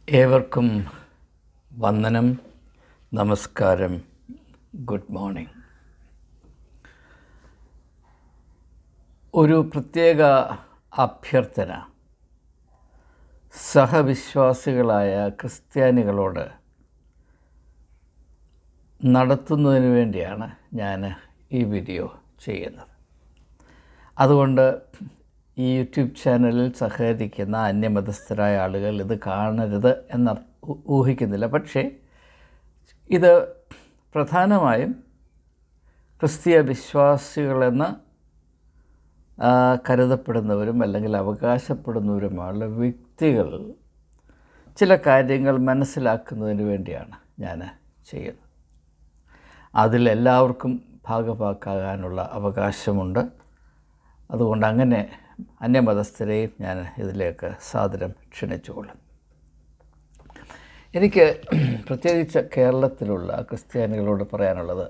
ഏവർക്കും വന്ദനം നമസ്കാരം ഗുഡ് മോർണിംഗ് ഒരു പ്രത്യേക അഭ്യർത്ഥന സഹവിശ്വാസികളായ ക്രിസ്ത്യാനികളോട് നടത്തുന്നതിന് വേണ്ടിയാണ് ഞാൻ ഈ വീഡിയോ ചെയ്യുന്നത് അതുകൊണ്ട് ഈ യൂട്യൂബ് ചാനലിൽ സഹകരിക്കുന്ന അന്യമതസ്ഥരായ ആളുകൾ ഇത് കാണരുത് എന്ന ഊഹിക്കുന്നില്ല പക്ഷേ ഇത് പ്രധാനമായും ക്രിസ്തീയ വിശ്വാസികളെന്ന് ആ, കരുതപ്പെടുന്നവരും അല്ലെങ്കിൽ അവകാശപ്പെടുന്നവരുമായ വ്യക്തികൾ ചില കാര്യങ്ങൾ മനസ്സിലാക്കുന്നതിന് വേണ്ടിയാണ് ഞാൻ ചെയ്യുന്നത് അതിലെല്ലാവർക്കും ഭാഗഭാക്കാകാനുള്ള അവകാശമുണ്ട് അതുകൊണ്ട് അങ്ങനെ അന്യമതസ്ഥരെയും ഞാൻ ഇതിലേക്ക് സാദരം ക്ഷണിച്ചുകൊള്ളും എനിക്ക് പ്രത്യേകിച്ച് കേരളത്തിലുള്ള ക്രിസ്ത്യാനികളോട് പറയാനുള്ളത്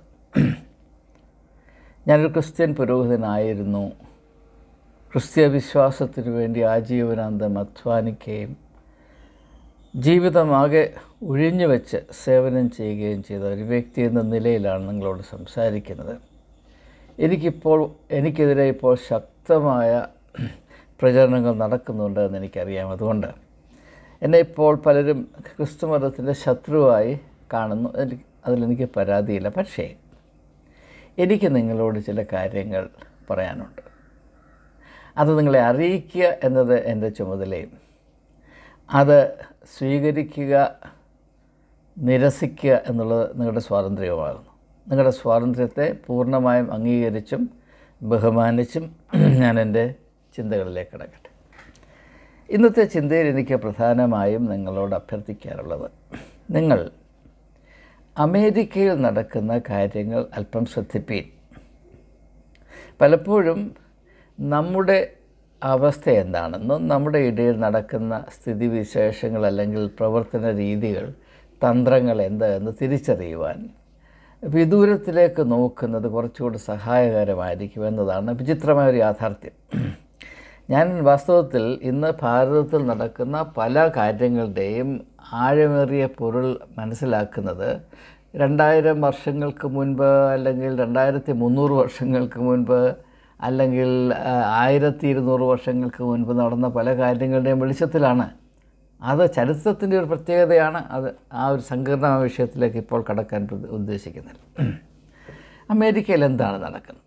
ഞാനൊരു ക്രിസ്ത്യൻ പുരോഹിതനായിരുന്നു ക്രിസ്തീയ വിശ്വാസത്തിനു വേണ്ടി ആജീവനാന്തം അധ്വാനിക്കുകയും ജീവിതമാകെ ഒഴിഞ്ഞു വെച്ച് സേവനം ചെയ്യുകയും ചെയ്ത ഒരു വ്യക്തി എന്ന നിലയിലാണ് നിങ്ങളോട് സംസാരിക്കുന്നത് എനിക്കിപ്പോൾ എനിക്കെതിരെ ഇപ്പോൾ ശക്തമായ പ്രചരണങ്ങൾ നടക്കുന്നുണ്ട് എന്ന് എനിക്കറിയാം അതുകൊണ്ട് എന്നെ ഇപ്പോൾ പലരും ക്രിസ്തുമതത്തിൻ്റെ ശത്രുവായി കാണുന്നു എനിക്ക് അതിലെനിക്ക് പരാതിയില്ല പക്ഷേ എനിക്ക് നിങ്ങളോട് ചില കാര്യങ്ങൾ പറയാനുണ്ട് അത് നിങ്ങളെ അറിയിക്കുക എന്നത് എൻ്റെ ചുമതലയും അത് സ്വീകരിക്കുക നിരസിക്കുക എന്നുള്ളത് നിങ്ങളുടെ സ്വാതന്ത്ര്യവുമാകുന്നു നിങ്ങളുടെ സ്വാതന്ത്ര്യത്തെ പൂർണ്ണമായും അംഗീകരിച്ചും ബഹുമാനിച്ചും ഞാൻ എൻ്റെ ചിന്തകളിലേക്ക് കിടക്കട്ടെ ഇന്നത്തെ ചിന്തയിൽ എനിക്ക് പ്രധാനമായും നിങ്ങളോട് അഭ്യർത്ഥിക്കാറുള്ളത് നിങ്ങൾ അമേരിക്കയിൽ നടക്കുന്ന കാര്യങ്ങൾ അല്പം ശ്രദ്ധിപ്പീൻ പലപ്പോഴും നമ്മുടെ അവസ്ഥ എന്താണെന്നും നമ്മുടെ ഇടയിൽ നടക്കുന്ന സ്ഥിതിവിശേഷങ്ങൾ അല്ലെങ്കിൽ പ്രവർത്തന രീതികൾ തന്ത്രങ്ങൾ എന്താ എന്ന് തിരിച്ചറിയുവാൻ വിദൂരത്തിലേക്ക് നോക്കുന്നത് കുറച്ചുകൂടി സഹായകരമായിരിക്കും എന്നതാണ് വിചിത്രമായ ഒരു യാഥാർത്ഥ്യം ഞാൻ വാസ്തവത്തിൽ ഇന്ന് ഭാരതത്തിൽ നടക്കുന്ന പല കാര്യങ്ങളുടെയും ആഴമേറിയ പൊരുൾ മനസ്സിലാക്കുന്നത് രണ്ടായിരം വർഷങ്ങൾക്ക് മുൻപ് അല്ലെങ്കിൽ രണ്ടായിരത്തി മുന്നൂറ് വർഷങ്ങൾക്ക് മുൻപ് അല്ലെങ്കിൽ ആ, ആയിരത്തി ഇരുന്നൂറ് വർഷങ്ങൾക്ക് മുൻപ് നടന്ന പല കാര്യങ്ങളുടെയും വെളിച്ചത്തിലാണ് അത് ചരിത്രത്തിൻ്റെ ഒരു പ്രത്യേകതയാണ് അത് ആ ഒരു സങ്കീർണമായ വിഷയത്തിലേക്ക് ഇപ്പോൾ കടക്കാൻ പ്രതി- ഉദ്ദേശിക്കുന്നില്ല അമേരിക്കയിൽ എന്താണ് നടക്കുന്നത്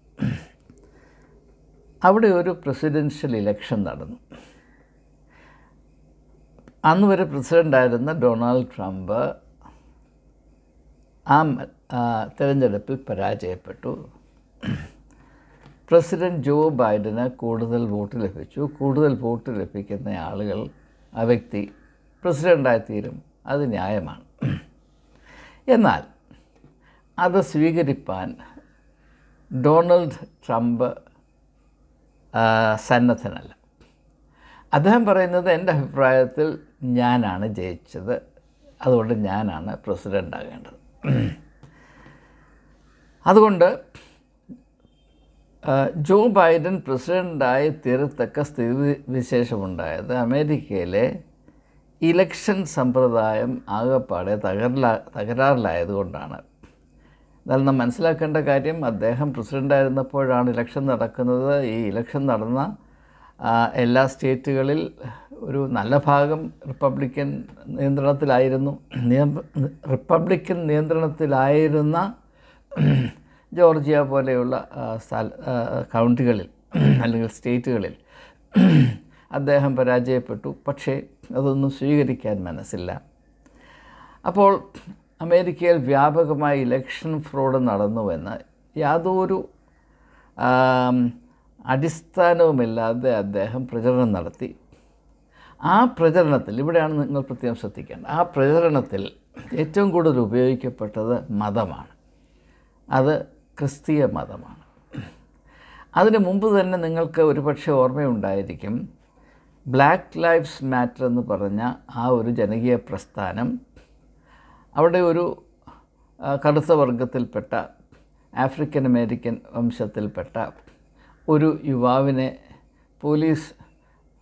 അവിടെ ഒരു പ്രസിഡൻഷ്യൽ ഇലക്ഷൻ നടന്നു അന്ന് വരെ പ്രസിഡൻ്റായിരുന്ന ഡൊണാൾഡ് ട്രംപ് ആ മ- ആ തിരഞ്ഞെടുപ്പിൽ പരാജയപ്പെട്ടു പ്രസിഡൻറ്റ് ജോ ബൈഡന് കൂടുതൽ വോട്ട് ലഭിച്ചു കൂടുതൽ വോട്ട് ലഭിക്കുന്ന ആളുകൾ ആ വ്യക്തി പ്രസിഡൻ്റായി തീരും അത് ന്യായമാണ് എന്നാൽ അത് സ്വീകരിപ്പാൻ ഡൊണാൾഡ് ട്രംപ് ആ, സന്നദ്ധനല്ല അദ്ദേഹം പറയുന്നത് എൻ്റെ അഭിപ്രായത്തിൽ ഞാനാണ് ജയിച്ചത് അതുകൊണ്ട് ഞാനാണ് പ്രസിഡൻ്റ് ആകേണ്ടത് അതുകൊണ്ട് ആ, ജോ ബൈഡൻ പ്രസിഡൻ്റായി തീരത്തക്ക സ്ഥിതി വിശേഷമുണ്ടായത് അമേരിക്കയിലെ ഇലക്ഷൻ സമ്പ്രദായം ആകെപ്പാടെ തകരലാ തകരാറിലായതുകൊണ്ടാണ് എന്നാൽ നാം മനസ്സിലാക്കേണ്ട കാര്യം അദ്ദേഹം പ്രസിഡൻ്റായിരുന്നപ്പോഴാണ് ഇലക്ഷൻ നടക്കുന്നത് ഈ ഇലക്ഷൻ നടന്ന ആ, എല്ലാ സ്റ്റേറ്റുകളിൽ ഒരു നല്ല ഭാഗം റിപ്പബ്ലിക്കൻ നിയന്ത്രണത്തിലായിരുന്നു നിയം- റിപ്പബ്ലിക്കൻ നിയന്ത്രണത്തിലായിരുന്ന ജോർജിയ പോലെയുള്ള ആ, സ്ഥല ആ, കൗണ്ടികളിൽ അല്ലെങ്കിൽ സ്റ്റേറ്റുകളിൽ അദ്ദേഹം പരാജയപ്പെട്ടു പക്ഷേ അതൊന്നും സ്വീകരിക്കാൻ മനസ്സില്ല അപ്പോൾ അമേരിക്കയിൽ വ്യാപകമായ ഇലക്ഷൻ ഫ്രോഡ് നടന്നുവെന്ന് യാതൊരു ആം, അടിസ്ഥാനവുമില്ലാതെ അദ്ദേഹം പ്രചരണം നടത്തി ആ പ്രചരണത്തിൽ ഇവിടെയാണ് നിങ്ങൾ പ്രത്യേകം ശ്രദ്ധിക്കേണ്ടത് ആ പ്രചരണത്തിൽ ഏറ്റവും കൂടുതൽ ഉപയോഗിക്കപ്പെട്ടത് മതമാണ് അത് ക്രിസ്തീയ മതമാണ് അതിന് മുമ്പ് തന്നെ നിങ്ങൾക്ക് ഒരുപക്ഷെ ഓർമ്മയുണ്ടായിരിക്കും ബ്ലാക്ക് ലൈഫ്സ് മാറ്റർ എന്ന് പറഞ്ഞ ആ ഒരു ജനകീയ പ്രസ്ഥാനം അവിടെ ഒരു ആ, കറുത്ത വർഗത്തിൽപ്പെട്ട ആഫ്രിക്കൻ അമേരിക്കൻ വംശത്തിൽപ്പെട്ട ഒരു യുവാവിനെ പോലീസ്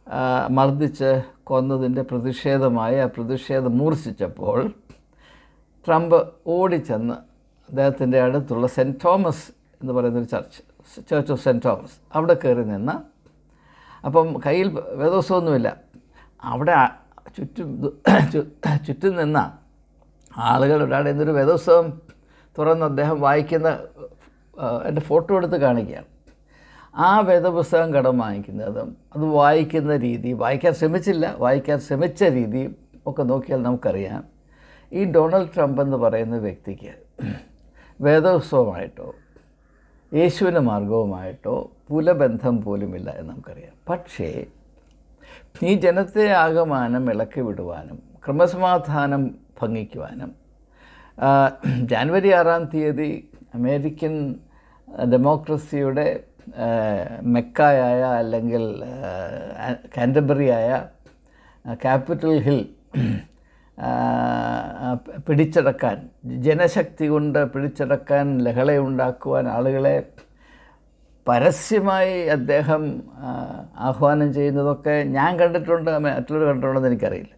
ആ, മർദ്ദിച്ച് കൊന്നതിൻ്റെ പ്രതിഷേധമായി ആ പ്രതിഷേധം മൂർച്ഛിച്ചപ്പോൾ ട്രംപ് ഓടിച്ചെന്ന് അദ്ദേഹത്തിൻ്റെ അടുത്തുള്ള സെൻറ്റ് തോമസ് എന്ന് പറയുന്നൊരു church church of Saint Thomas അവിടെ കയറി നിന്ന് അപ്പം കയ്യിൽ വേദോത്സവമൊന്നുമില്ല അവിടെ ആ- ചുറ്റും ദു- ചു- ചുറ്റും നിന്ന ആളുകൾ ഒരാടെ എന്തൊരു വേദോത്സവം തുറന്ന് അദ്ദേഹം വായിക്കുന്ന ആ, എൻ്റെ ഫോട്ടോ എടുത്ത് കാണിക്കുകയാണ് ആ വേദപുസ്തകം കടം വാങ്ങിക്കുന്നതും അത് വായിക്കുന്ന രീതി വായിക്കാൻ ശ്രമിച്ചില്ല വായിക്കാൻ ശ്രമിച്ച രീതി ഒക്കെ നോക്കിയാൽ നമുക്കറിയാം ഈ ഡൊണാൾഡ് ട്രംപ് എന്ന് പറയുന്ന വ്യക്തിക്ക് വേദോത്സവമായിട്ടോ യേശുവിൻ്റെ മാർഗവുമായിട്ടോ പുലബന്ധം പോലുമില്ല എന്ന് നമുക്കറിയാം പക്ഷേ ഈ ജനത്തെ ആകമാനം ഇളക്കി വിടുവാനും ക്രമസമാധാനം ഭംഗിക്കുവാനും ആ, ജാനുവരി ആറാം തീയതി അമേരിക്കൻ ഡെമോക്രസിയുടെ ആ, മെക്കായായ അല്ലെങ്കിൽ ആ, കാൻറ്റബറിയായ ക്യാപിറ്റൽ ഹിൽ ആ, പിടിച്ചടക്കാൻ ജനശക്തി കൊണ്ട് പിടിച്ചടക്കാൻ ലഹളയുണ്ടാക്കുവാൻ ആളുകളെ പരസ്യമായി അദ്ദേഹം ആ, ആഹ്വാനം ചെയ്യുന്നതൊക്കെ ഞാൻ കണ്ടിട്ടുണ്ട് മറ്റുള്ളവർ കണ്ടിട്ടുണ്ടെന്ന് എനിക്കറിയില്ല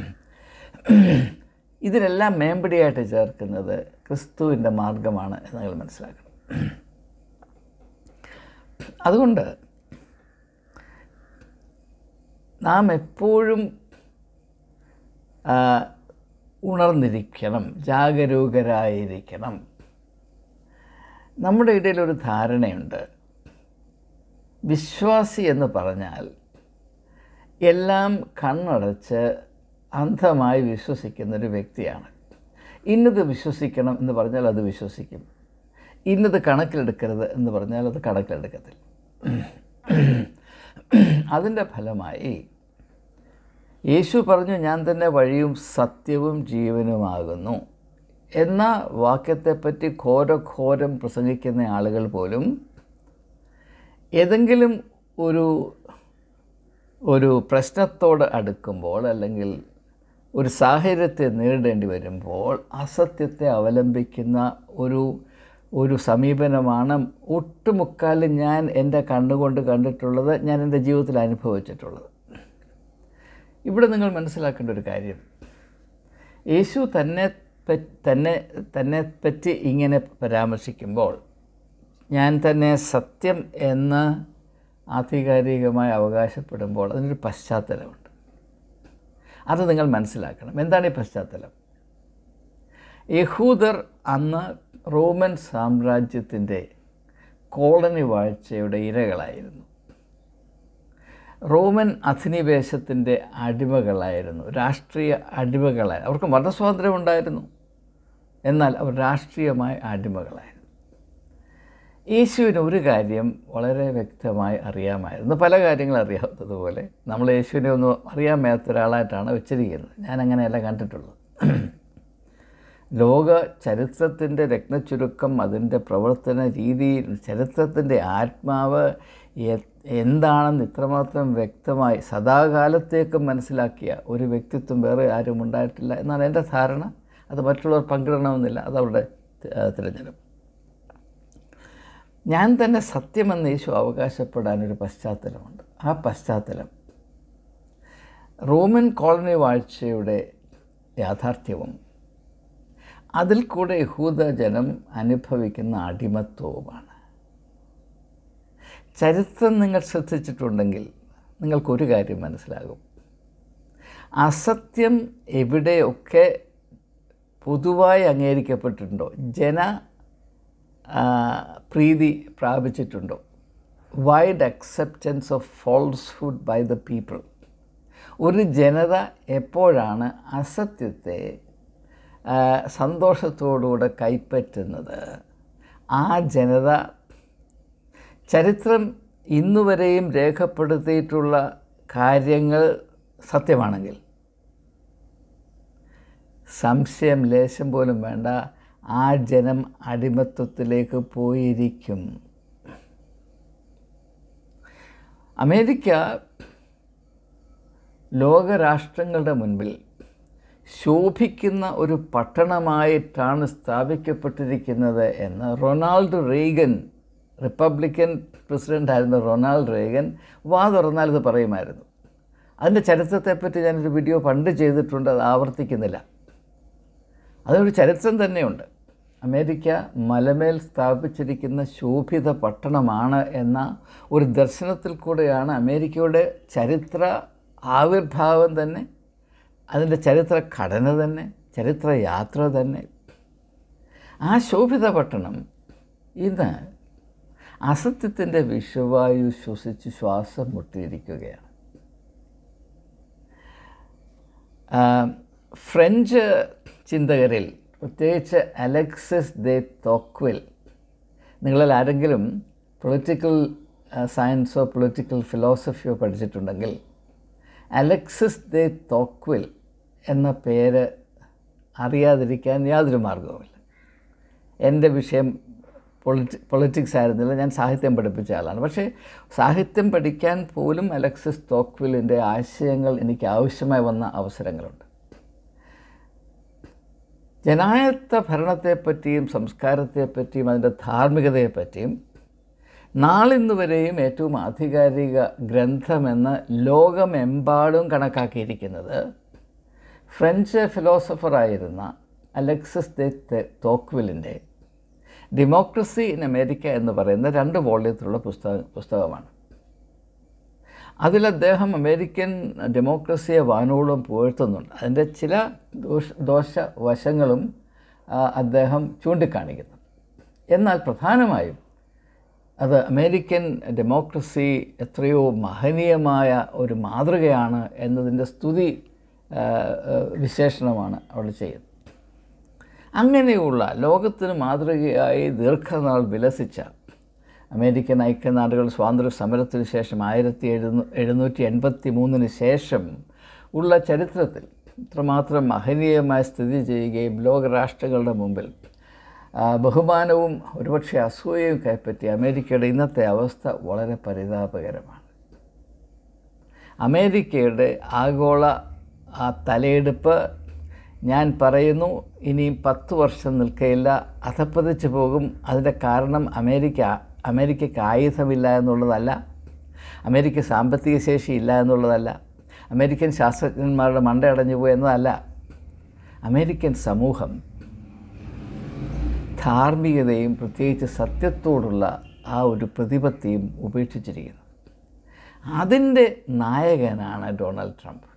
ഇതിനെല്ലാം മേമ്പടിയായിട്ട് ചേർക്കുന്നത് ക്രിസ്തുവിൻ്റെ മാർഗമാണ് എന്ന് നിങ്ങൾ മനസ്സിലാക്കണം അതുകൊണ്ട് നാം എപ്പോഴും ആ, ഉണർന്നിരിക്കണം ജാഗരൂകരായിരിക്കണം നമ്മുടെ ഇടയിൽ ഒരു ധാരണയുണ്ട് വിശ്വാസി എന്ന് പറഞ്ഞാൽ എല്ലാം കണ്ണടച്ച് അന്ധമായി വിശ്വസിക്കുന്നൊരു വ്യക്തിയാണ് ഇന്നത് വിശ്വസിക്കണം എന്ന് പറഞ്ഞാൽ അത് വിശ്വസിക്കും ഇന്നത് കണക്കിലെടുക്കരുത് എന്ന് പറഞ്ഞാൽ അത് കണക്കിലെടുക്കത്തില്ല അതിൻ്റെ ഫലമായി യേശു പറഞ്ഞു ഞാൻ തന്നെ വഴിയും സത്യവും ജീവനുമാകുന്നു എന്ന വാക്യത്തെപ്പറ്റി ഘോരഘോരം പ്രസംഗിക്കുന്ന ആളുകൾ പോലും ഏതെങ്കിലും ഒരു ഒരു പ്രശ്നത്തോട് അടുക്കുമ്പോൾ അല്ലെങ്കിൽ ഒരു സാഹചര്യത്തെ നേരിടേണ്ടി വരുമ്പോൾ അസത്യത്തെ അവലംബിക്കുന്ന ഒരു ഒരു സമീപനമാണ് ഒട്ടുമുക്കാലും ഞാൻ എൻ്റെ കണ്ണുകൊണ്ട് കണ്ടിട്ടുള്ളത് ഞാൻ എൻ്റെ ജീവിതത്തിൽ അനുഭവിച്ചിട്ടുള്ളത് ഇവിടെ നിങ്ങൾ മനസ്സിലാക്കേണ്ട ഒരു കാര്യം യേശു തന്നെ പ- തന്നെ തന്നെ പറ്റി ഇങ്ങനെ പരാമർശിക്കുമ്പോൾ ഞാൻ തന്നെ സത്യം എന്ന് ആധികാരികമായി അവകാശപ്പെടുമ്പോൾ അതിനൊരു പശ്ചാത്തലമുണ്ട് അത് നിങ്ങൾ മനസ്സിലാക്കണം എന്താണ് ഈ പശ്ചാത്തലം യഹൂദർ അന്ന് റോമൻ സാമ്രാജ്യത്തിൻ്റെ കോളനി വാഴ്ചയുടെ ഇരകളായിരുന്നു റോമൻ അധിനിവേശത്തിൻ്റെ അടിമകളായിരുന്നു രാഷ്ട്രീയ അടിമകളായി അവർക്ക് മതസ്വാതന്ത്ര്യം ഉണ്ടായിരുന്നു എന്നാൽ അവർ രാഷ്ട്രീയമായ അടിമകളായിരുന്നു യേശുവിന് ഒരു കാര്യം വളരെ വ്യക്തമായി അറിയാമായിരുന്നു പല കാര്യങ്ങൾ അറിയാത്തതുപോലെ നമ്മൾ യേശുവിനെ ഒന്നും അറിയാൻ മേത്ത ഒരാളായിട്ടാണ് വെച്ചിരിക്കുന്നത് ഞാൻ അങ്ങനെയല്ല കണ്ടിട്ടുള്ളത് ലോക ചരിത്രത്തിൻ്റെ രത്നച്ചുരുക്കം അതിൻ്റെ പ്രവർത്തന രീതി ചരിത്രത്തിൻ്റെ ആത്മാവ് എ- എന്താണെന്ന് ഇത്രമാത്രം വ്യക്തമായി സദാകാലത്തേക്കും മനസ്സിലാക്കിയ ഒരു വ്യക്തിത്വം വേറെ ആരും ഉണ്ടായിട്ടില്ല എന്നാണ് എൻ്റെ ധാരണ അത് മറ്റുള്ളവർ പങ്കിടണമെന്നില്ല അതവരുടെ ത- തിരഞ്ഞെടുപ്പ് ഞാൻ തന്നെ സത്യമെന്ന് യേശു അവകാശപ്പെടാനൊരു പശ്ചാത്തലമുണ്ട് ആ പശ്ചാത്തലം റോമൻ കോളനി വാഴ്ചയുടെ യാഥാർത്ഥ്യവും അതിൽ കൂടെ യഹൂദ ജനം അനുഭവിക്കുന്ന അടിമത്വവുമാണ് ചരിത്രം നിങ്ങൾ ശ്രദ്ധിച്ചിട്ടുണ്ടെങ്കിൽ നിങ്ങൾക്കൊരു കാര്യം മനസ്സിലാകും അസത്യം എവിടെയൊക്കെ പൊതുവായി അംഗീകരിക്കപ്പെട്ടിട്ടുണ്ടോ ജന ആ, പ്രീതി പ്രാപിച്ചിട്ടുണ്ടോ wide acceptance of falsehood by the people ഒരു ജനത എപ്പോഴാണ് അസത്യത്തെ ആ, സന്തോഷത്തോടുകൂടെ കൈപ്പറ്റുന്നത് ആ ജനത ചരിത്രം ഇന്നുവരെയും രേഖപ്പെടുത്തിയിട്ടുള്ള കാര്യങ്ങൾ സത്യമാണെങ്കിൽ സംശയം ലേശം പോലും വേണ്ട ആ ജനം അടിമത്വത്തിലേക്ക് പോയിരിക്കും അമേരിക്ക ലോകരാഷ്ട്രങ്ങളുടെ മുൻപിൽ ശോഭിക്കുന്ന ഒരു പട്ടണമായിട്ടാണ് സ്ഥാപിക്കപ്പെട്ടിരിക്കുന്നത് എന്ന് റൊണാൾഡ് റീഗൻ റിപ്പബ്ലിക്കൻ പ്രസിഡൻ്റായിരുന്ന റൊണാൾഡ് റീഗൻ വാ തുറന്നാൽ ഇത് പറയുമായിരുന്നു അതിൻ്റെ ചരിത്രത്തെപ്പറ്റി ഞാനൊരു വീഡിയോ പണ്ട് ചെയ്തിട്ടുണ്ട് അത് ആവർത്തിക്കുന്നില്ല അതൊരു ചരിത്രം തന്നെയുണ്ട് അമേരിക്ക മലമേൽ സ്ഥാപിച്ചിരിക്കുന്ന ശോഭിത പട്ടണമാണ് എന്ന ഒരു ദർശനത്തിൽ കൂടെയാണ് അമേരിക്കയുടെ ചരിത്ര ആവിർഭാവം തന്നെ അതിൻ്റെ ചരിത്ര ഘടന തന്നെ ചരിത്ര യാത്ര തന്നെ ആ ശോഭിത പട്ടണം ഇന്ന് അസത്യത്തിൻ്റെ വിഷവായു ശ്വസിച്ച് ശ്വാസം മുട്ടിയിരിക്കുകയാണ് ആ, ഫ്രഞ്ച് ചിന്തകരിൽ പ്രത്യേകിച്ച് അലക്സിസ് ദെ തോക്വിൽ നിങ്ങളിൽ ആരെങ്കിലും പൊളിറ്റിക്കൽ സയൻസോ പൊളിറ്റിക്കൽ ഫിലോസഫിയോ പഠിച്ചിട്ടുണ്ടെങ്കിൽ അലക്സിസ് ദെ തോക്വിൽ എന്ന പേര് അറിയാതിരിക്കാൻ യാതൊരു മാർഗവുമില്ല എൻ്റെ വിഷയം പൊളിറ്റി പൊളിറ്റിക്സ് ആയിരുന്നില്ല ഞാൻ സാഹിത്യം പഠിപ്പിച്ച ആളാണ് പക്ഷേ സാഹിത്യം പഠിക്കാൻ പോലും അലക്സിസ് തോക്വിലിൻ്റെ ആശയങ്ങൾ എനിക്ക് ആവശ്യമായി വന്ന അവസരങ്ങളുണ്ട് ജനായത്ത ഭരണത്തെപ്പറ്റിയും സംസ്കാരത്തെപ്പറ്റിയും അതിൻ്റെ ധാർമ്മികതയെപ്പറ്റിയും നാളിന്ന് വരെയും ഏറ്റവും ആധികാരിക ഗ്രന്ഥമെന്ന് ലോകമെമ്പാടും കണക്കാക്കിയിരിക്കുന്നത് ഫ്രഞ്ച് ഫിലോസഫറായിരുന്ന അലക്സിസ് ദെ തെ- തോക്വിലിൻ്റെ ഡെമോക്രസി ഇൻ അമേരിക്ക എന്ന് പറയുന്ന രണ്ട് വോള്യത്തിലുള്ള പുസ്തക പുസ്തകമാണ് അതിൽ അദ്ദേഹം അമേരിക്കൻ ഡെമോക്രസിയെ വാനോളം പുകഴ്ത്തുന്നുണ്ട് അതിൻ്റെ ചില ദോഷ ദോഷ വശങ്ങളും ആ, അദ്ദേഹം ചൂണ്ടിക്കാണിക്കുന്നു എന്നാൽ പ്രധാനമായും അത് അമേരിക്കൻ ഡെമോക്രസി എത്രയോ മഹനീയമായ ഒരു മാതൃകയാണ് എന്നതിൻ്റെ സ്തുതി ആ, ആ, വിശേഷണമാണ് അവിടെ ചെയ്യുന്നത് അങ്ങനെയുള്ള ലോകത്തിന് മാതൃകയായി ദീർഘനാൾ വിലസിച്ച അമേരിക്കൻ ഐക്യനാടുകൾ സ്വാതന്ത്ര്യ സമരത്തിന് ശേഷം ആയിരത്തി എഴുന്നൂ എഴുന്നൂറ്റി എൺപത്തി മൂന്നിന് ശേഷം ഉള്ള ചരിത്രത്തിൽ ഇത്രമാത്രം മഹനീയമായി സ്ഥിതി ചെയ്യുകയും ലോകരാഷ്ട്രങ്ങളുടെ മുമ്പിൽ ആ, ബഹുമാനവും ഒരുപക്ഷെ അസൂയയും കൈപ്പറ്റി അമേരിക്കയുടെ ഇന്നത്തെ അവസ്ഥ വളരെ പരിതാപകരമാണ് അമേരിക്കയുടെ ആഗോള ആ തലയെടുപ്പ് ഞാൻ പറയുന്നു ഇനിയും പത്ത് വർഷം നിൽക്കയില്ല അധപ്പതിച്ച് പോകും അതിൻ്റെ കാരണം അമേരിക്ക അമേരിക്കയ്ക്ക് ആയുധമില്ല എന്നുള്ളതല്ല അമേരിക്ക സാമ്പത്തിക ശേഷി ഇല്ല എന്നുള്ളതല്ല അമേരിക്കൻ ശാസ്ത്രജ്ഞന്മാരുടെ മണ്ടയടഞ്ഞു പോയി എന്നതല്ല അമേരിക്കൻ സമൂഹം ധാർമ്മികതയും പ്രത്യേകിച്ച് സത്യത്തോടുള്ള ആ ഒരു പ്രതിപത്തിയും ഉപേക്ഷിച്ചിരിക്കുന്നു അതിൻ്റെ നായകനാണ് ഡൊണാൾഡ് ട്രംപ്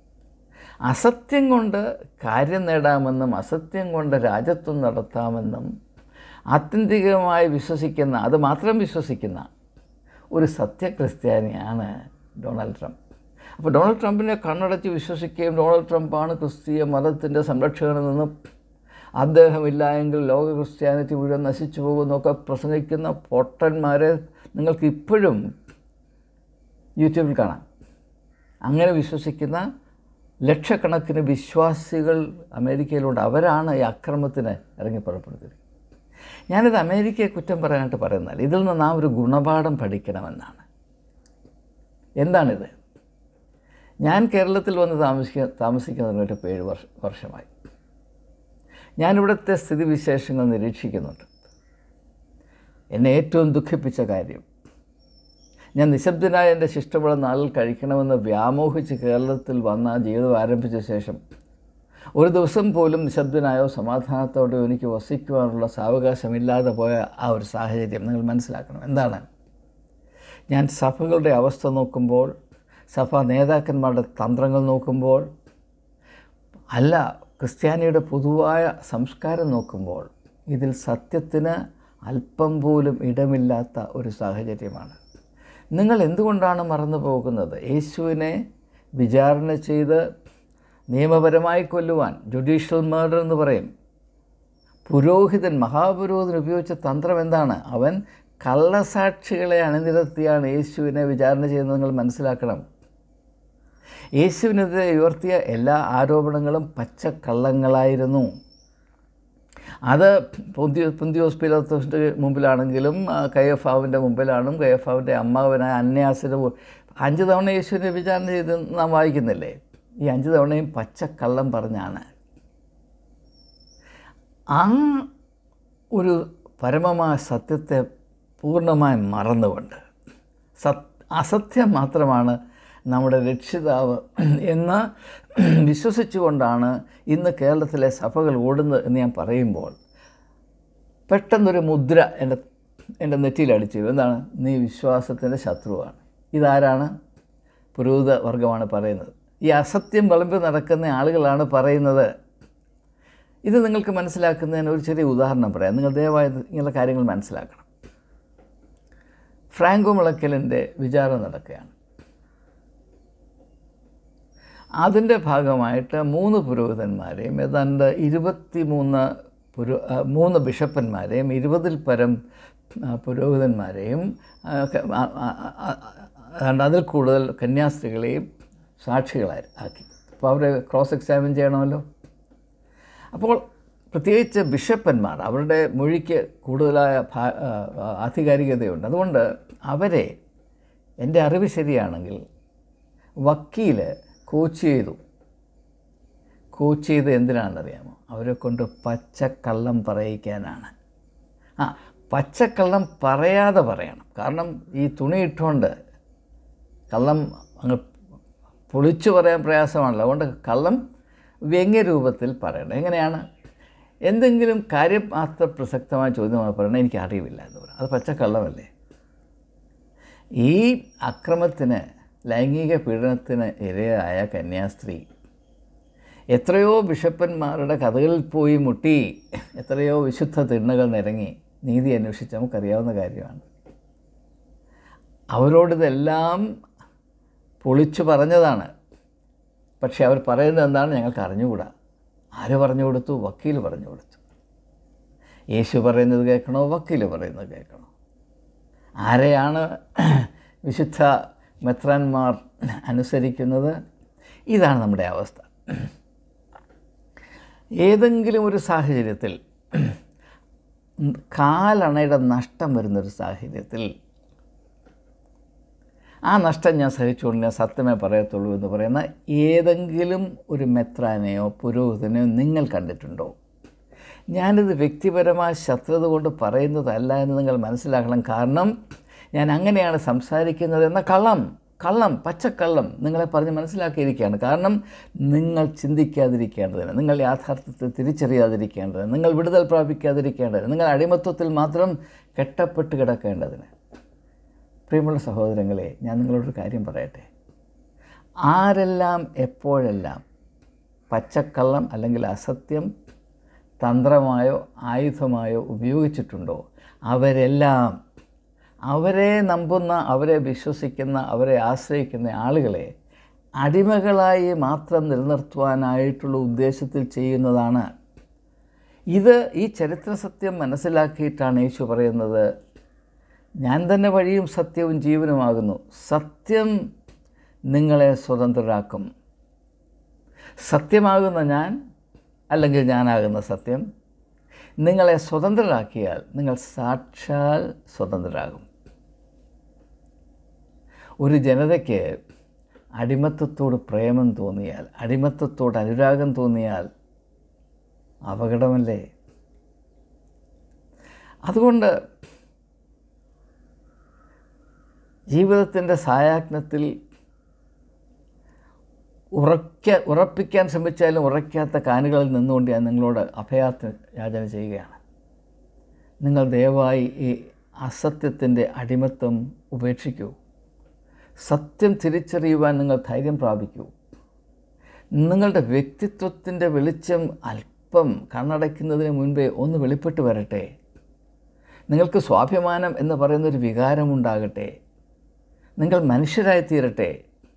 അസത്യം കൊണ്ട് കാര്യം നേടാമെന്നും അസത്യം കൊണ്ട് രാജ്യത്വം നടത്താമെന്നും ആത്യന്തികമായി വിശ്വസിക്കുന്ന അത് മാത്രം വിശ്വസിക്കുന്ന ഒരു സത്യക്രിസ്ത്യാനിയാണ് ഡൊണാൾഡ് ട്രംപ് അപ്പോൾ ഡൊണാൾഡ് ട്രംപിനെ കണ്ണടച്ച് വിശ്വസിക്കുകയും ഡൊണാൾഡ് ട്രംപാണ് ക്രിസ്തീയ മതത്തിൻ്റെ സംരക്ഷകനെന്നും അദ്ദേഹമില്ല എങ്കിൽ ലോക ക്രിസ്ത്യാനിറ്റി മുഴുവൻ നശിച്ചു പോകുമെന്നൊക്കെ പ്രസംഗിക്കുന്ന പൊട്ടന്മാരെ നിങ്ങൾക്ക് ഇപ്പോഴും യൂട്യൂബിൽ കാണാം അങ്ങനെ വിശ്വസിക്കുന്ന ലക്ഷക്കണക്കിന് വിശ്വാസികൾ അമേരിക്കയിലുണ്ട് അവരാണ് ഈ അക്രമത്തിന് ഇറങ്ങി പുറപ്പെടുത്തിയത് ഞാനിത് അമേരിക്കയെ കുറ്റം പറയാനായിട്ട് പറയുന്നതല്ല ഇതിൽ നിന്ന് നാം ഒരു ഗുണപാഠം പഠിക്കണമെന്നാണ് എന്താണിത് ഞാൻ കേരളത്തിൽ വന്ന് താമസിക്ക താമസിക്കുന്നതിന് ഒരു ഏഴ് വർഷ വർഷമായി ഞാനിവിടുത്തെ സ്ഥിതിവിശേഷങ്ങൾ നിരീക്ഷിക്കുന്നുണ്ട് എന്നെ ഏറ്റവും ദുഃഖിപ്പിച്ച കാര്യം ഞാൻ നിശബ്ദനായ എൻ്റെ ശിഷ്ടമുള്ള നാളിൽ കഴിക്കണമെന്ന് വ്യാമോഹിച്ച് കേരളത്തിൽ വന്ന ജീവിതം ആരംഭിച്ച ശേഷം ഒരു ദിവസം പോലും നിശബ്ദനായോ സമാധാനത്തോടെയോ എനിക്ക് വസിക്കുവാനുള്ള സാവകാശമില്ലാതെ പോയ ആ ഒരു സാഹചര്യം നിങ്ങൾ മനസ്സിലാക്കണം എന്താണ് ഞാൻ സഭകളുടെ അവസ്ഥ നോക്കുമ്പോൾ സഭാ നേതാക്കന്മാരുടെ തന്ത്രങ്ങൾ നോക്കുമ്പോൾ അല്ല ക്രിസ്ത്യാനിയുടെ പൊതുവായ സംസ്കാരം നോക്കുമ്പോൾ ഇതിൽ സത്യത്തിന് അല്പം പോലും ഇടമില്ലാത്ത ഒരു സാഹചര്യമാണ് നിങ്ങൾ എന്തുകൊണ്ടാണ് മറന്നു പോകുന്നത് യേശുവിനെ വിചാരണ ചെയ്ത് നിയമപരമായി കൊല്ലുവാൻ ജുഡീഷ്യൽ മേർഡർ എന്ന് പറയും പുരോഹിതൻ മഹാപുരോഹിതൻ ഉപയോഗിച്ച തന്ത്രം എന്താണ് അവൻ കള്ളസാക്ഷികളെ അണിനിരത്തിയാണ് യേശുവിനെ വിചാരണ ചെയ്യുന്നത് നിങ്ങൾ മനസ്സിലാക്കണം യേശുവിനെതിരെ ഉയർത്തിയ എല്ലാ ആരോപണങ്ങളും പച്ചക്കള്ളങ്ങളായിരുന്നു അത് പൊന്തി പൊന്തിയോസ് പിലാത്തോസിൻ്റെ മുമ്പിലാണെങ്കിലും ആ, കയ്യഫാവിൻ്റെ മുമ്പിലാണും കയ്യഫാവിൻ്റെ അമ്മാവനായ അന്യാസിന് മു- അഞ്ച് തവണ യേശുവിനെ വിചാരണ ചെയ്ത് നാം വായിക്കുന്നില്ലേ ഈ അഞ്ച് തവണയും പച്ചക്കള്ളം പറഞ്ഞാണ് ആ ഒരു പരമമായ സത്യത്തെ പൂർണ്ണമായും മറന്നുകൊണ്ട് സത് അസത്യം മാത്രമാണ് നമ്മുടെ രക്ഷിതാവ് എന്ന് വിശ്വസിച്ചുകൊണ്ടാണ് ഇന്ന് കേരളത്തിലെ സഭകൾ ഓടുന്നത് എന്ന് ഞാൻ പറയുമ്പോൾ പെട്ടെന്നൊരു മുദ്ര എൻ്റെ എൻ്റെ നെറ്റിയിൽ അടിച്ചു എന്താണ് നീ വിശ്വാസത്തിൻ്റെ ശത്രുവാണ് ഇതാരാണ് പുരോഹിത വർഗമാണ് പറയുന്നത് ഈ അസത്യം വിളമ്പി നടക്കുന്ന ആളുകളാണ് പറയുന്നത് ഇത് നിങ്ങൾക്ക് മനസ്സിലാക്കുന്നതിന് ഒരു ചെറിയ ഉദാഹരണം പറയാം നിങ്ങൾ ദയവായി ഇങ്ങനെയുള്ള കാര്യങ്ങൾ മനസ്സിലാക്കണം ഫ്രാങ്കോ മുളയ്ക്കലിൻ്റെ വിചാരം നടക്കുകയാണ് അതിൻ്റെ ഭാഗമായിട്ട് മൂന്ന് പുരോഹിതന്മാരെയും ഏതാണ്ട് ഇരുപത്തി മൂന്ന് പുരോ ആ, മൂന്ന് ബിഷപ്പന്മാരെയും ഇരുപതിൽ പരം ആ, പുരോഹിതന്മാരെയും ആ, ക- ആ, ആ, ആ, ഏതാണ്ട് അതിൽ കൂടുതൽ കന്യാസ്ത്രീകളെയും സാക്ഷികളായി ആക്കി അപ്പോൾ അവരെ ക്രോസ് എക്സാമിൻ ചെയ്യണമല്ലോ അപ്പോൾ പ്രത്യേകിച്ച് ബിഷപ്പന്മാർ അവരുടെ മൊഴിക്ക് കൂടുതലായ ഭാ- ആ, ആ, ആധികാരികതയുണ്ട് അതുകൊണ്ട് അവരെ എൻ്റെ അറിവ് ശരിയാണെങ്കിൽ വക്കീൽ കോച്ച് ചെയ്തു കോച്ച് ചെയ്ത് എന്തിനാണെന്നറിയാമോ അവരെ കൊണ്ട് പച്ചക്കള്ളം പറയിക്കാനാണ് ആ പച്ചക്കള്ളം പറയാതെ പറയണം കാരണം ഈ തുണി ഇട്ടുകൊണ്ട് കള്ളം അങ്ങ് പൊളിച്ചു പറയാൻ പ്രയാസമാണല്ലോ അതുകൊണ്ട് കള്ളം വ്യംഗ്യരൂപത്തിൽ പറയണം എങ്ങനെയാണ് എന്തെങ്കിലും കാര്യമാത്ര പ്രസക്തമായ ചോദ്യമായി പറയണം എനിക്ക് അറിവില്ല എന്ന് പറയും അത് പച്ചക്കള്ളമല്ലേ ഈ അക്രമത്തിന് ലൈംഗിക പീഡനത്തിന് ഇരയായ കന്യാസ്ത്രീ എത്രയോ ബിഷപ്പന്മാരുടെ കഥകളിൽ പോയി മുട്ടി എത്രയോ വിശുദ്ധ തിണ്ണകൾ നിരങ്ങി നീതി അന്വേഷിച്ച് നമുക്കറിയാവുന്ന കാര്യമാണ് അവരോടിതെല്ലാം പൊളിച്ചു പറഞ്ഞതാണ് പക്ഷെ അവർ പറയുന്നത് എന്താണ് ഞങ്ങൾക്ക് അറിഞ്ഞുകൂടാ ആര് പറഞ്ഞു കൊടുത്തു വക്കീൽ പറഞ്ഞു കൊടുത്തു യേശു പറയുന്നത് കേൾക്കണോ വക്കീൽ പറയുന്നത് കേൾക്കണോ ആരെയാണ് വിശുദ്ധ മെത്രാന്മാർ അനുസരിക്കുന്നത് ഇതാണ് നമ്മുടെ അവസ്ഥ ഏതെങ്കിലും ഒരു സാഹചര്യത്തിൽ കാലണയുടെ നഷ്ടം വരുന്നൊരു സാഹചര്യത്തിൽ ആ നഷ്ടം ഞാൻ സഹിച്ചുകൊണ്ട് ഞാൻ സത്യമേ പറയത്തുള്ളൂ എന്ന് പറയുന്ന ഏതെങ്കിലും ഒരു മെത്രാനെയോ പുരോഹിതനെയോ നിങ്ങൾ കണ്ടിട്ടുണ്ടോ ഞാനിത് വ്യക്തിപരമായ ശത്രുത കൊണ്ട് പറയുന്നതല്ല എന്ന് നിങ്ങൾ മനസ്സിലാക്കണം കാരണം ഞാൻ അങ്ങനെയാണ് സംസാരിക്കുന്നത് എന്ന കള്ളം കള്ളം പച്ചക്കള്ളം നിങ്ങളെ പറഞ്ഞ് മനസ്സിലാക്കിയിരിക്കുകയാണ് കാരണം നിങ്ങൾ ചിന്തിക്കാതിരിക്കേണ്ടതിന് നിങ്ങൾ യാഥാർത്ഥ്യത്തെ തിരിച്ചറിയാതിരിക്കേണ്ടതിന് നിങ്ങൾ വിടുതൽ പ്രാപിക്കാതിരിക്കേണ്ടതിന് നിങ്ങൾ അടിമത്വത്തിൽ മാത്രം കെട്ടപ്പെട്ട് കിടക്കേണ്ടതിന് പ്രിയമുള്ള സഹോദരങ്ങളെ ഞാൻ നിങ്ങളോടൊരു കാര്യം പറയട്ടെ ആരെല്ലാം എപ്പോഴെല്ലാം പച്ചക്കള്ളം അല്ലെങ്കിൽ അസത്യം തന്ത്രമായോ ആയുധമായോ ഉപയോഗിച്ചിട്ടുണ്ടോ അവരെല്ലാം അവരെ നമ്പുന്ന അവരെ വിശ്വസിക്കുന്ന അവരെ ആശ്രയിക്കുന്ന ആളുകളെ അടിമകളായി മാത്രം നിലനിർത്തുവാനായിട്ടുള്ള ഉദ്ദേശത്തിൽ ചെയ്യുന്നതാണ് ഇത് ഈ ചരിത്ര സത്യം മനസ്സിലാക്കിയിട്ടാണ് യേശു പറയുന്നത് ഞാൻ തന്നെ വഴിയും സത്യവും ജീവനുമാകുന്നു സത്യം നിങ്ങളെ സ്വതന്ത്രരാക്കും സത്യമാകുന്ന ഞാൻ അല്ലെങ്കിൽ ഞാനാകുന്ന സത്യം നിങ്ങളെ സ്വതന്ത്രരാക്കിയാൽ നിങ്ങൾ സാക്ഷാൽ സ്വതന്ത്രരാകും ഒരു ജനതയ്ക്ക് അടിമത്തത്തോട് പ്രേമം തോന്നിയാൽ അടിമത്തത്തോട് അനുരാഗം തോന്നിയാൽ അപകടമല്ലേ അതുകൊണ്ട് ജീവിതത്തിൻ്റെ സായാജ്ഞത്തിൽ ഉറക്ക ഉറപ്പിക്കാൻ ശ്രമിച്ചാലും ഉറയ്ക്കാത്ത കാനുകളിൽ നിന്നുകൊണ്ട് ഞാൻ നിങ്ങളോട് അഭയാർത്ഥ യാചന ചെയ്യുകയാണ് നിങ്ങൾ ദയവായി ഈ അസത്യത്തിൻ്റെ അടിമത്തം ഉപേക്ഷിക്കൂ സത്യം തിരിച്ചറിയുവാൻ നിങ്ങൾ ധൈര്യം പ്രാപിക്കൂ നിങ്ങളുടെ വ്യക്തിത്വത്തിൻ്റെ വെളിച്ചം അല്പം കണ്ണടയ്ക്കുന്നതിന് മുൻപേ ഒന്ന് വെളിപ്പെട്ട് വരട്ടെ നിങ്ങൾക്ക് സ്വാഭിമാനം എന്ന് പറയുന്നൊരു വികാരമുണ്ടാകട്ടെ നിങ്ങൾ മനുഷ്യരായി തീരട്ടെ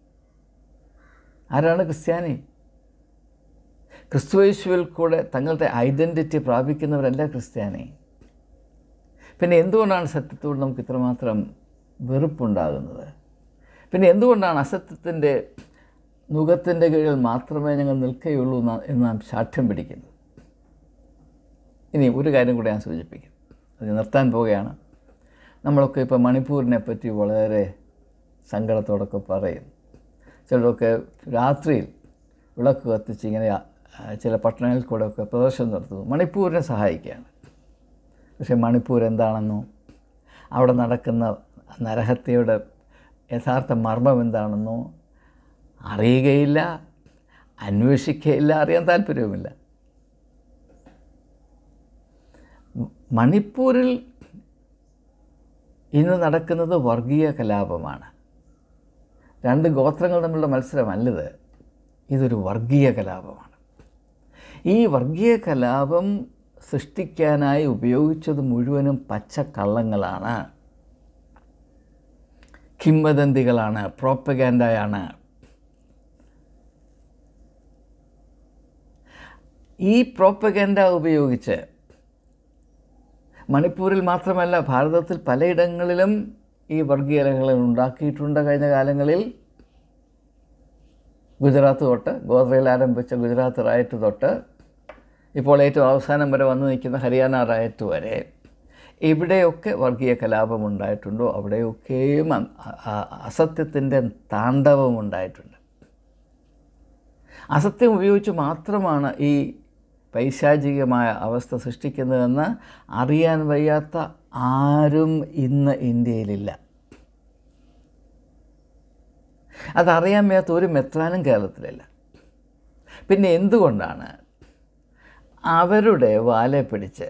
ആരാണ് ക്രിസ്ത്യാനി ക്രിസ്തുവേശുവിൽ കൂടെ തങ്ങളുടെ ഐഡൻറ്റിറ്റി പ്രാപിക്കുന്നവരല്ല ക്രിസ്ത്യാനി പിന്നെ എന്തുകൊണ്ടാണ് സത്യത്തോട് നമുക്ക് ഇത്രമാത്രം വെറുപ്പുണ്ടാകുന്നത് പിന്നെ എന്തുകൊണ്ടാണ് അസത്യത്തിൻ്റെ നുഖത്തിൻ്റെ കീഴിൽ മാത്രമേ ഞങ്ങൾ നിൽക്കുകയുള്ളൂ എന്ന് എന്ന് നാം സാക്ഷ്യം പിടിക്കുന്നത് ഇനി ഒരു കാര്യം കൂടെ ഞാൻ സൂചിപ്പിക്കും അത് നിർത്താൻ പോവുകയാണ് നമ്മളൊക്കെ ഇപ്പോൾ മണിപ്പൂരിനെ പറ്റി വളരെ സങ്കടത്തോടൊക്കെ പറയും ചിലരൊക്കെ രാത്രിയിൽ വിളക്ക് കത്തിച്ച് ഇങ്ങനെ ആ, ചില പട്ടണങ്ങളിൽ കൂടെ ഒക്കെ പ്രദർശനം നടത്തുന്നു മണിപ്പൂരിനെ സഹായിക്കുകയാണ് പക്ഷേ മണിപ്പൂർ എന്താണെന്നോ അവിടെ നടക്കുന്ന നരഹത്യയുടെ യഥാർത്ഥ മർമ്മം എന്താണെന്നോ അറിയുകയില്ല അന്വേഷിക്കുകയില്ല അറിയാൻ താല്പര്യവുമില്ല മണിപ്പൂരിൽ ഇന്ന് നടക്കുന്നത് വർഗീയ കലാപമാണ് രണ്ട് ഗോത്രങ്ങൾ തമ്മിലുള്ള മത്സരമല്ലത് ഇതൊരു വർഗീയ കലാപമാണ് ഈ വർഗീയ കലാപം സൃഷ്ടിക്കാനായി ഉപയോഗിച്ചത് മുഴുവനും പച്ചക്കള്ളങ്ങളാണ് കിംവദന്തികളാണ് പ്രോപ്പഗാൻഡയാണ് ഈ പ്രോപ്പഗാൻഡ ഉപയോഗിച്ച് മണിപ്പൂരിൽ മാത്രമല്ല ഭാരതത്തിൽ പലയിടങ്ങളിലും ഈ വർഗീയതകൾ ഉണ്ടാക്കിയിട്ടുണ്ട് കഴിഞ്ഞ കാലങ്ങളിൽ ഗുജറാത്ത് തൊട്ട് ഗോത്രയിൽ ആരംഭിച്ച ഗുജറാത്ത് റയറ്റ് തൊട്ട് ഇപ്പോൾ ഏറ്റവും അവസാനം വരെ വന്നു നിൽക്കുന്ന ഹരിയാന റയറ്റ് വരെ എവിടെയൊക്കെ വർഗീയ കലാപം ഉണ്ടായിട്ടുണ്ടോ അവിടെയൊക്കെയും അസത്യത്തിൻ്റെ താണ്ഡവം ഉണ്ടായിട്ടുണ്ട് അസത്യം ഉപയോഗിച്ച് മാത്രമാണ് ഈ പൈശാചികമായ അവസ്ഥ സൃഷ്ടിക്കുന്നതെന്ന് അറിയാൻ വയ്യാത്ത ആരും ഇന്ന് ഇന്ത്യയിലില്ല അതറിയാൻ വയ്യാത്ത ഒരു മെത്രാനും കേരളത്തിലില്ല പിന്നെ എന്തുകൊണ്ടാണ് അവരുടെ വാലെ പിടിച്ച്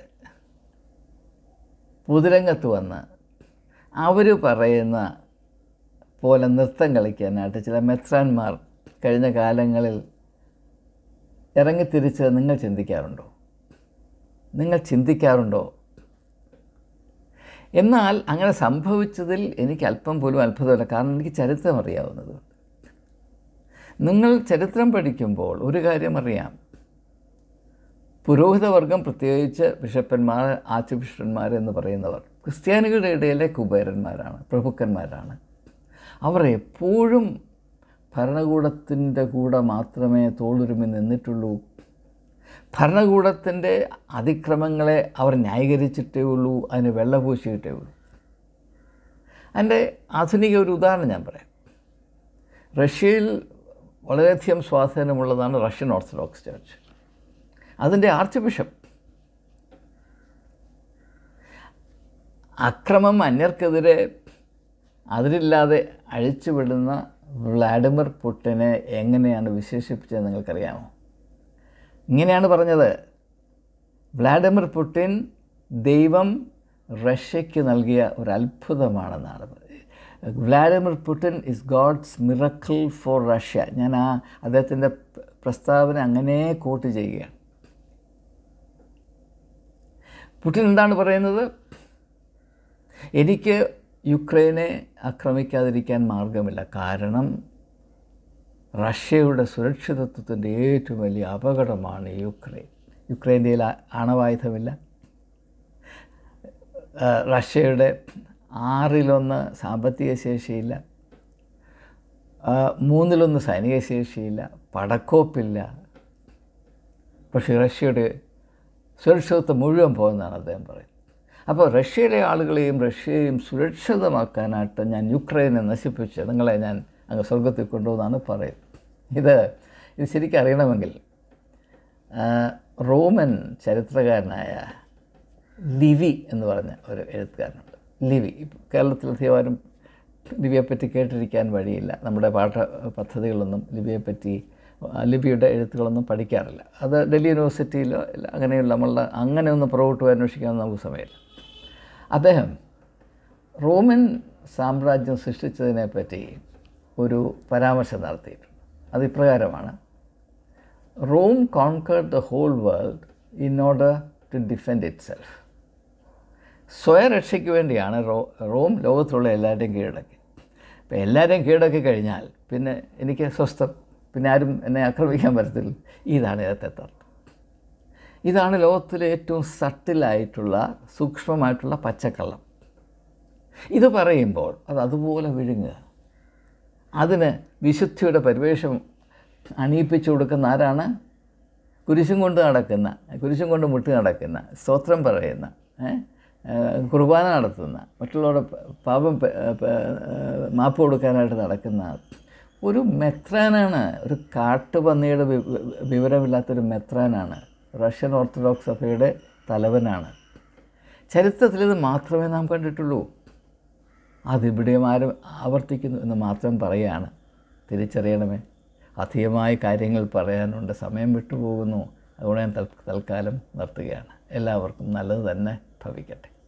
പുതുരംഗത്ത് വന്ന് അവർ പറയുന്ന പോലെ നൃത്തം കളിക്കാനായിട്ട് ചില മെത്രാന്മാർ കഴിഞ്ഞ കാലങ്ങളിൽ ഇറങ്ങിത്തിരിച്ചത് നിങ്ങൾ ചിന്തിക്കാറുണ്ടോ നിങ്ങൾ ചിന്തിക്കാറുണ്ടോ എന്നാൽ അങ്ങനെ സംഭവിച്ചതിൽ എനിക്ക് അല്പം പോലും അത്ഭുതമല്ല കാരണം എനിക്ക് ചരിത്രം അറിയാവുന്നതുകൊണ്ട് നിങ്ങൾ ചരിത്രം പഠിക്കുമ്പോൾ ഒരു കാര്യം അറിയാം പുരോഹിതവർഗം പ്രത്യേകിച്ച് ബിഷപ്പന്മാർ ആർച്ച് ബിഷപ്പന്മാർ എന്ന് പറയുന്നവർ ക്രിസ്ത്യാനികളുടെ ഇടയിലെ കുബേരന്മാരാണ് പ്രഭുക്കന്മാരാണ് അവർ എപ്പോഴും ഭരണകൂടത്തിൻ്റെ കൂടെ മാത്രമേ തോളുരുമി നിന്നിട്ടുള്ളൂ ഭരണകൂടത്തിൻ്റെ അതിക്രമങ്ങളെ അവർ ന്യായീകരിച്ചിട്ടേ ഉള്ളൂ അതിന് വെള്ളപൂശിയിട്ടേ ഉള്ളൂ അതിൻ്റെ ആധുനിക ഒരു ഉദാഹരണം ഞാൻ പറയാം റഷ്യയിൽ വളരെയധികം സ്വാധീനമുള്ളതാണ് റഷ്യൻ ഓർത്തഡോക്സ് ചർച്ച് അതിൻ്റെ ആർച്ച് ബിഷപ്പ് അക്രമം അന്യർക്കെതിരെ അതിരില്ലാതെ അഴിച്ചുവിടുന്ന വ്ളാഡിമിർ പുട്ടിനെ എങ്ങനെയാണ് വിശേഷിപ്പിച്ചത് നിങ്ങൾക്കറിയാമോ ഇങ്ങനെയാണ് പറഞ്ഞത് വ്ളാഡിമിർ പുട്ടിൻ ദൈവം റഷ്യയ്ക്ക് നൽകിയ ഒരു അത്ഭുതമാണെന്നാണ് Vladimir Putin is God's miracle for Russia ഞാൻ ആ അദ്ദേഹത്തിൻ്റെ പ്രസ്താവന അങ്ങനെ കോട്ട് ചെയ്യുകയാണ് പുടിൻ എന്താണ് പറയുന്നത് എനിക്ക് യുക്രൈനെ ആക്രമിക്കാതിരിക്കാൻ മാർഗമില്ല കാരണം റഷ്യയുടെ സുരക്ഷിതത്വത്തിൻ്റെ ഏറ്റവും വലിയ അപകടമാണ് യുക്രൈൻ യുക്രൈൻ്റെ ആണവായുധമില്ല റഷ്യയുടെ ആറിലൊന്ന് സാമ്പത്തിക ശേഷിയില്ല മൂന്നിലൊന്ന് സൈനിക ശേഷിയില്ല പടക്കോപ്പില്ല പക്ഷേ റഷ്യയുടെ സുരക്ഷിതത്വം മുഴുവൻ പോകുന്നതാണ് അദ്ദേഹം പറയുന്നത് അപ്പോൾ റഷ്യയിലെ ആളുകളെയും റഷ്യയെയും സുരക്ഷിതമാക്കാനായിട്ട് ഞാൻ യുക്രൈനെ നശിപ്പിച്ച് നിങ്ങളെ ഞാൻ അങ്ങ് സ്വർഗത്തിൽ കൊണ്ടുപോകുന്നതാണ് പറയുന്നത് ഇത് ഇത് ശരിക്കും അറിയണമെങ്കിൽ റോമൻ ചരിത്രകാരനായ ലിവി എന്ന് പറഞ്ഞ ഒരു എഴുത്തുകാരനുണ്ട് ലിവി കേരളത്തിൽ അധികമാരും ലിവിയെപ്പറ്റി കേട്ടിരിക്കാൻ വഴിയില്ല നമ്മുടെ പാഠ പദ്ധതികളൊന്നും ലിവിയെപ്പറ്റി ലിപിയുടെ എഴുത്തുകളൊന്നും പഠിക്കാറില്ല അത് ഡൽഹി യൂണിവേഴ്സിറ്റിയിലോ അങ്ങനെയുള്ള നമ്മളുടെ അങ്ങനെ ഒന്ന് പുറകോട്ട് പോയി അന്വേഷിക്കാൻ നമുക്ക് സമയമില്ല അദ്ദേഹം റോമൻ സാമ്രാജ്യം സൃഷ്ടിച്ചതിനെപ്പറ്റി ഒരു പരാമർശം നടത്തിയിട്ടുണ്ട് അത് ഇപ്രകാരമാണ് Rome conquered the whole world in order to defend itself സ്വയരക്ഷയ്ക്ക് വേണ്ടിയാണ് റോ റോം ലോകത്തുള്ള എല്ലാവരുടെയും കീഴടക്കി അപ്പോൾ എല്ലാവരെയും കീഴടക്കി കഴിഞ്ഞാൽ പിന്നെ എനിക്ക് സ്വസ്ഥം പിന്നെ ആരും എന്നെ ആക്രമിക്കാൻ പറ്റത്തില്ല ഇതാണ് ഇതിനകത്തെ അർത്ഥം ഇതാണ് ലോകത്തിലെ ഏറ്റവും സട്ടിലായിട്ടുള്ള സൂക്ഷ്മമായിട്ടുള്ള പച്ചക്കള്ളം ഇത് പറയുമ്പോൾ അത് അതുപോലെ വിഴുങ്ങുക അതിന് വിശുദ്ധിയുടെ പരിവേഷം അണിയിപ്പിച്ചു കൊടുക്കുന്ന ആരാണ് കുരിശും കൊണ്ട് നടക്കുന്ന കുരിശും കൊണ്ട് മുട്ടി നടക്കുന്ന സ്തോത്രം പറയുന്ന കുർബാന നടത്തുന്ന മറ്റുള്ളവരുടെ പാപം മാപ്പ് കൊടുക്കാനായിട്ട് നടക്കുന്ന ഒരു മെത്രാനാണ് ഒരു കാട്ടുപന്നിയുടെ വിവരമില്ലാത്തൊരു മെത്രാനാണ് റഷ്യൻ ഓർത്തഡോക്സ് സഭയുടെ തലവനാണ് ചരിത്രത്തിൽ ഇത് മാത്രമേ നാം കണ്ടിട്ടുള്ളൂ അതിവിടെയും ആരും ആവർത്തിക്കുന്നു എന്ന് മാത്രം പറയുകയാണ് തിരിച്ചറിയണമേ അധികമായ കാര്യങ്ങൾ പറയാനുണ്ട് സമയം വിട്ടുപോകുന്നു അതുകൊണ്ട് ഞാൻ തൽ- തൽക്കാലം നിർത്തുകയാണ് എല്ലാവർക്കും നല്ലത് തന്നെ ഭവിക്കട്ടെ